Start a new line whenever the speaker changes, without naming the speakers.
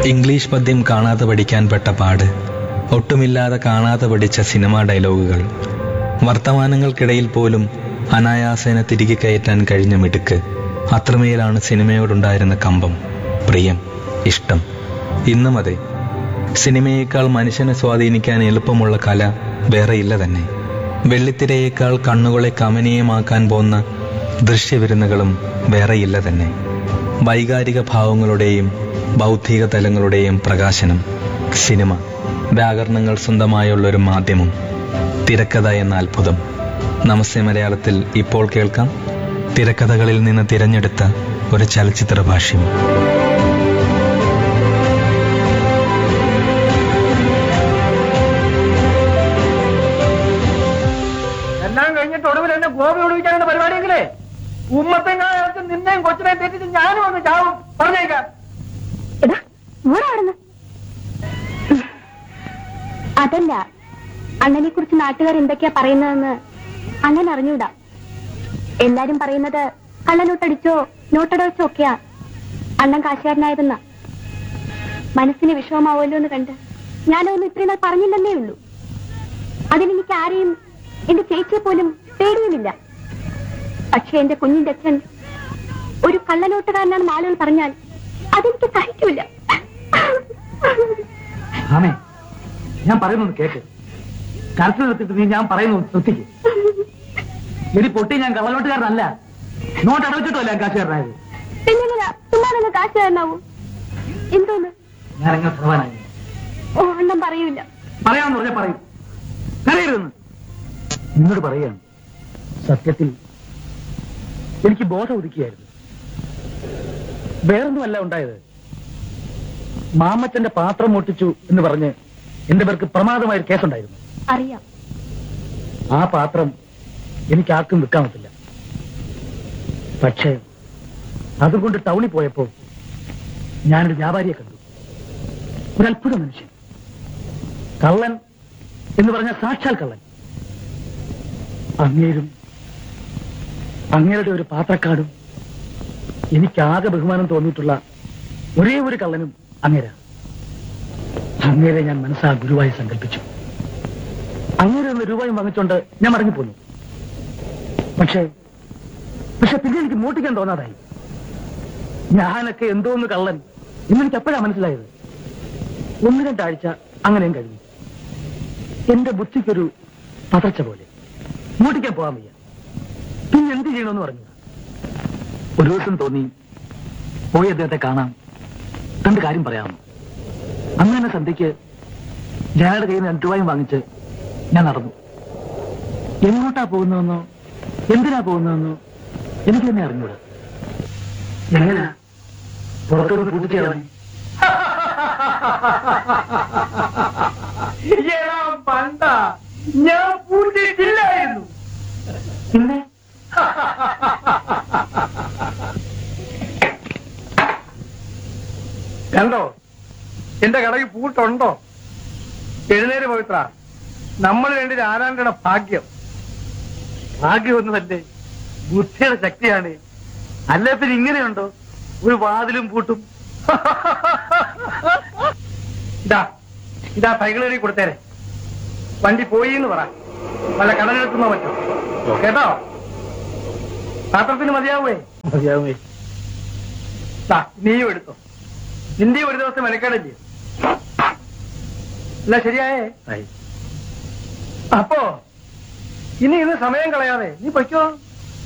English പദ്യം കാണാതെ പഠിക്കാൻ പെട്ട പാട് ഒട്ടുമില്ലാതെ കാണാതെ പഠിച്ച സിനിമാ ഡയലോഗുകൾ വർത്തമാനങ്ങൾക്കിടയിൽ പോലും അനായാസേന തിരികെ കയറ്റാൻ കഴിഞ്ഞ മിടുക്ക് അത്രമേലാണ് സിനിമയോടുണ്ടായിരുന്ന കമ്പം പ്രിയം ഇഷ്ടം ഇന്നും അതെ സിനിമയേക്കാൾ മനുഷ്യനെ സ്വാധീനിക്കാൻ എളുപ്പമുള്ള കല വേറെയില്ല തന്നെ വെള്ളിത്തിരയേക്കാൾ കണ്ണുകളെ കമനീയമാക്കാൻ പോന്ന ദൃശ്യവിരുന്നുകളും വേറെയില്ല തന്നെ വൈകാരിക ഭാവങ്ങളുടെയും ബൗദ്ധിക തലങ്ങളുടെയും പ്രകാശനം സിനിമ വ്യാകരണങ്ങൾ സ്വന്തമായുള്ള ഒരു മാധ്യമം തിരക്കഥ എന്ന അത്ഭുതം നമസ്തേ മലയാളത്തിൽ ഇപ്പോൾ കേൾക്കാം തിരക്കഥകളിൽ നിന്ന് തിരഞ്ഞെടുത്ത ഒരു ചലച്ചിത്ര ഭാഷ്യം
എല്ലാം കഴിഞ്ഞിട്ട് ഒടുവിൽ എന്നെ ഗോപി ഒടുവിക്കാനുള്ള പരിപാടിയെങ്കിലേ ഉമ്മത്തെങ്ങാലത്ത് നിന്നെയും കൊച്ചിനെ തെറ്റിച്ച് ഞാനും ഒന്ന് ചാവും പറഞ്ഞേക്കാം
എടാ ഊരാടുന്നു അതല്ല അണ്ണനെ കുറിച്ച് നാട്ടുകാർ എന്തൊക്കെയാ പറയുന്നതെന്ന് അണ്ണൻ അറിഞ്ഞൂടാ എല്ലാരും പറയുന്നത് കള്ളനോട്ടടിച്ചോ നോട്ടടവച്ചോ ഒക്കെയാ അണ്ണൻ കാശുകാരനായിരുന്ന മനസ്സിന് വിഷമമാവുമല്ലോ എന്ന് കണ്ട് ഞാനൊന്നും ഇത്രയും നാൾ പറഞ്ഞില്ലെന്നേ ഉള്ളൂ അതിനെനിക്ക് ആരെയും എന്റെ ചേച്ചിയെ പോലും പേടിയുമില്ല പക്ഷെ എന്റെ കുഞ്ഞിന്റെ അച്ഛൻ ഒരു കള്ളനോട്ടുകാരനാണെന്ന് ആളുകൾ പറഞ്ഞാൽ അതെനിക്ക് സഹിക്കൂല
ആമേ ഞാൻ പറയുന്നത് കേക്ക് കരച്ചു നിർത്തിട്ട് നീ ഞാൻ പറയുന്നത് ശ്രദ്ധിക്കും എടി പൊട്ടി ഞാൻ കള്ളനോട്ടുകാരനല്ല നോട്ട് അടവച്ചിട്ടല്ല ഞാൻ കാശുകാരനായത്
പിന്നെങ്ങനാ ചുമ്മാ കാശ് തരണാവൂ എന്തോന്ന്
ഞാൻ എങ്ങനെ സർവാനായി
ഓ അണ്ണം പറയൂല
പറയാമെന്ന് പറഞ്ഞാൽ പറയും കരയരുതെന്ന് നിന്നോട് പറയാണ് സത്യത്തിൽ എനിക്ക് ബോധം ഒതുക്കിയായിരുന്നു വേറൊന്നുമല്ല ഉണ്ടായത് മാമച്ചന്റെ പാത്രം മോട്ടിച്ചു എന്ന് പറഞ്ഞ് എന്റെ പേർക്ക് പ്രമാദമായ ഒരു കേസുണ്ടായിരുന്നു
അറിയാം
ആ പാത്രം എനിക്ക് ആർക്കും വിൽക്കാൻ പറ്റില്ല പക്ഷേ അതുകൊണ്ട് ടൗണിൽ പോയപ്പോ ഞാനൊരു വ്യാപാരിയെ കണ്ടു ഒരു അത്ഭുത മനുഷ്യൻ കള്ളൻ എന്ന് പറഞ്ഞ സാക്ഷാൽ കള്ളൻ അങ്ങേരും അങ്ങയുടെ ഒരു പാത്രക്കാടും എനിക്കാകെ ബഹുമാനം തോന്നിയിട്ടുള്ള ഒരേ ഒരു കള്ളനും അങ്ങേര അങ്ങേരെ ഞാൻ മനസ്സാ ഗുരുവായി സങ്കല്പിച്ചു അങ്ങനെ ഒന്ന് രൂപയും വാങ്ങിച്ചോണ്ട് ഞാൻ മടങ്ങിപ്പോന്നു പക്ഷേ പക്ഷെ പിന്നെ എനിക്ക് മോട്ടിക്കാൻ തോന്നാതായി ഞാനൊക്കെ എന്തോന്ന് കള്ളൻ ഇന്നെനിക്ക് എപ്പോഴാ മനസ്സിലായത് ഒന്ന് രണ്ടാഴ്ച അങ്ങനെയും കഴിഞ്ഞു എന്റെ ബുദ്ധിക്കൊരു പതർച്ച പോലെ മോട്ടിക്കാൻ പോകാൻ വയ്യ പിന്നെ എന്ത് ചെയ്യണമെന്ന് പറഞ്ഞു ഒരു ദിവസം തോന്നി പോയി അദ്ദേഹത്തെ കാണാം രണ്ട് കാര്യം പറയാമെന്ന് അങ്ങനെ സന്ധ്യയ്ക്ക് ജനയുടെ കയ്യിൽ നിന്ന് രണ്ട് രൂപയും വാങ്ങിച്ച് ഞാൻ നടന്നു എങ്ങോട്ടാ പോകുന്നതെന്നോ എന്തിനാ പോകുന്നതെന്നോ എനിക്ക് തന്നെ അറിഞ്ഞൂടാ എങ്ങനെയാ പുറത്തോട്ട് പൂട്ടിച്ചേർന്ന് പണ്ട ഞാൻ പൂട്ടിയിട്ടില്ലായിരുന്നു പിന്നെ കണ്ടോ എന്റെ കടയിൽ പൂട്ടുണ്ടോ എഴുന്നേര് പവിത്ര നമ്മൾ രണ്ടിൽ ആരാണ്ടയുടെ ഭാഗ്യം ഭാഗ്യമൊന്നുമല്ലേ ബുദ്ധിയുടെ ശക്തിയാണ് അല്ലേ പിന്നെ ഇങ്ങനെയുണ്ടോ ഒരു വാതിലും പൂട്ടും ഇതാ ഇതാ സൈക്കിൾ കയറി കൊടുത്തേരെ വണ്ടി പോയി എന്ന് പറ വല്ല കടലെടുത്തുന്നോ പറ്റോ കേട്ടോ പാത്രത്തിന് മതിയാവേ മതിയാവേ നീയും എടുത്തോ നിന്റെ ഒരു ദിവസം മെനക്കേടല്ലേ അല്ല ശരിയായേ അപ്പോ ഇനി ഇന്ന് സമയം കളയാതെ നീ പൊയ്ക്കോ